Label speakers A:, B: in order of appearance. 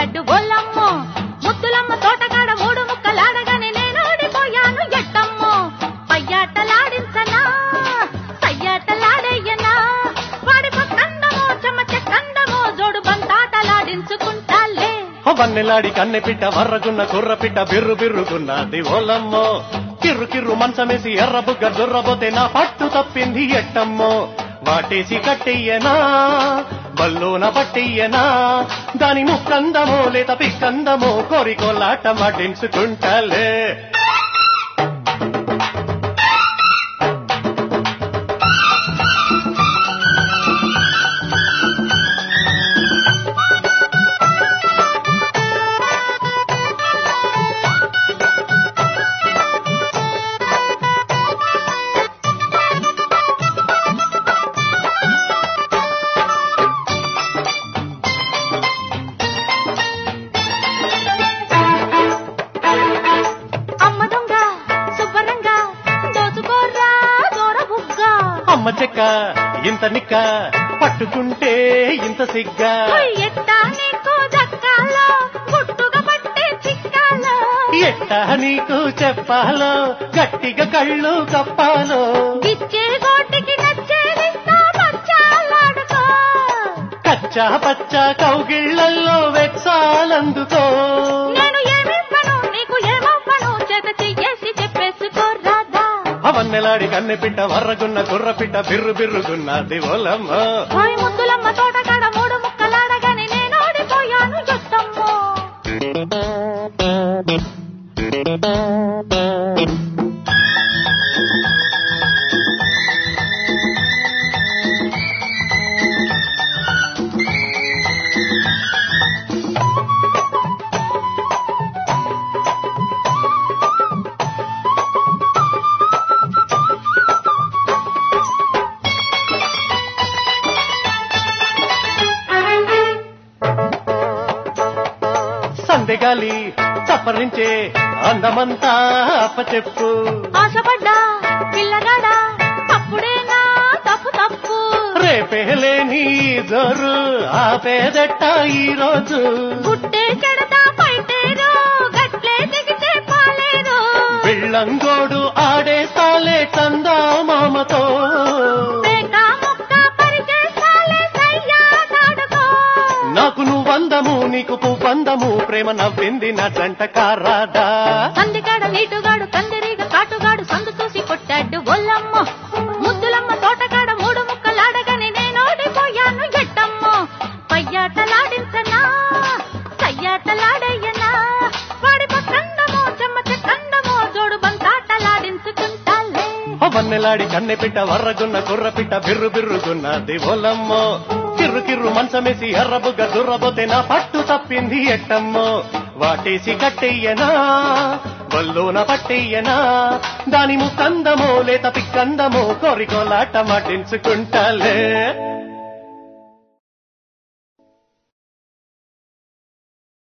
A: కొట్టాడు గొల్లమ్మో ముద్దులమ్మ తోటకాడ మూడు ముక్కలాడగానే నేను ఓడిపోయాను ఎట్టమ్మో పయ్యాటలాడించనా సయ్యాటలాడయ్యనా వాడి పక్కందమో చెమచ కందమో జోడు బంతాటలాడించుకుంటాలే
B: వన్నెలాడి కన్నెపిట్ట వర్రగున్న కుర్రపిట్ట బిర్రు బిర్రుగున్నది ఓలమ్మో కిర్రు కిర్రు మంచమేసి ఎర్రబుగ్గ దుర్రబోతే నా పట్టు తప్పింది ఎట్టమ్మో వాటేసి కట్టెయ్యనా బల్లోన పట్టెయ్యనా దాని ముక్కందమో లేత పిక్కందమో కోరికోలాట మాటించుకుంటాలే
A: అమ్మ దొంగ శుభ్రంగా దోచుకోరా దూర బుగ్గ
B: అమ్మ చెక్క ఇంత నిక్క పట్టుకుంటే ఇంత సిగ్గా
A: ఎట్టా నీకు దక్కాలో గుట్టుగా పట్టే చిక్కాలో
B: ఎట్టా నీకు చెప్పాలో గట్టిగా కళ్ళు కప్పాలో
A: ఇచ్చే గోటికి నచ్చేదిస్తా మచ్చాలాడుకో
B: కచ్చా పచ్చా కౌగిళ్లల్లో వెచ్చాలందుకో
A: నేను ఏమివ్వను నీకు ఏమవ్వను చేత చెయ్యేసి చెప్పేసుకో రాదా
B: అవన్నెలాడి కన్నెపిట్ట వర్రగున్న కుర్రపిట్ట బిర్రు బిర్రుగున్నది ఓలమ్మ
A: ఓయ్ ముద్దులమ్మ తోటకాడ మూడు ముక్కలాడగానే నేను ఓడిపోయాను యుద్ధమ్మో
B: సందెగాలి చప్పరించే అందమంతా అప్పచెప్పు
A: ఆశపడ్డా పిల్లగాడా తప్పుడేనా తప్పు తప్పు
B: రేపేలేని జోరు ఆపేదెట్ట ఈ రోజు
A: గుట్టే చెడతా పైటేరు గట్లే దిగితే పాలేరు
B: పిల్లంగోడు ఆడేస్తాలే చందా మామతో
A: పేట ముక్క పరిచేస్తాలే సయ్యాటాడుకో
B: నాకు నువ్వందము నీకు పువ్వందము ప్రేమ నవ్వింది నా జంట కారాదా
A: సందిగాడ నీటుగాడు కందిరీగ కాటుగాడు సందు చూసి కొట్టాడు గొల్లమ్మ ముద్దులమ్మ తోటకాడ మూడు ముక్కలాడగానే నేను ఓడిపోయాను ఎట్టమ్మో పయ్యాటలాడించనా సయ్యాటలాడయ్యనా వాడి పక్కందమో చెమ్మచ కందమో జోడు బంతాటలాడించుకుంటాలే
B: వన్నెలాడి కన్నెపిట్ట వర్రగున్న కుర్రపిట్ట బిర్రు బిర్రుగున్నది ఓలమ్మో కిర్రు కిర్రు మంచమేసి ఎర్రబుగ్గ దుర్రబోతే నా పట్టు తప్పింది ఎట్టమ్మో వాటేసి కట్టెయ్యనా బల్లోన పట్టెయ్యనా దాని ముక్కందమో లేత పిక్కందమో కోరికోలాట మాటించుకుంటాలే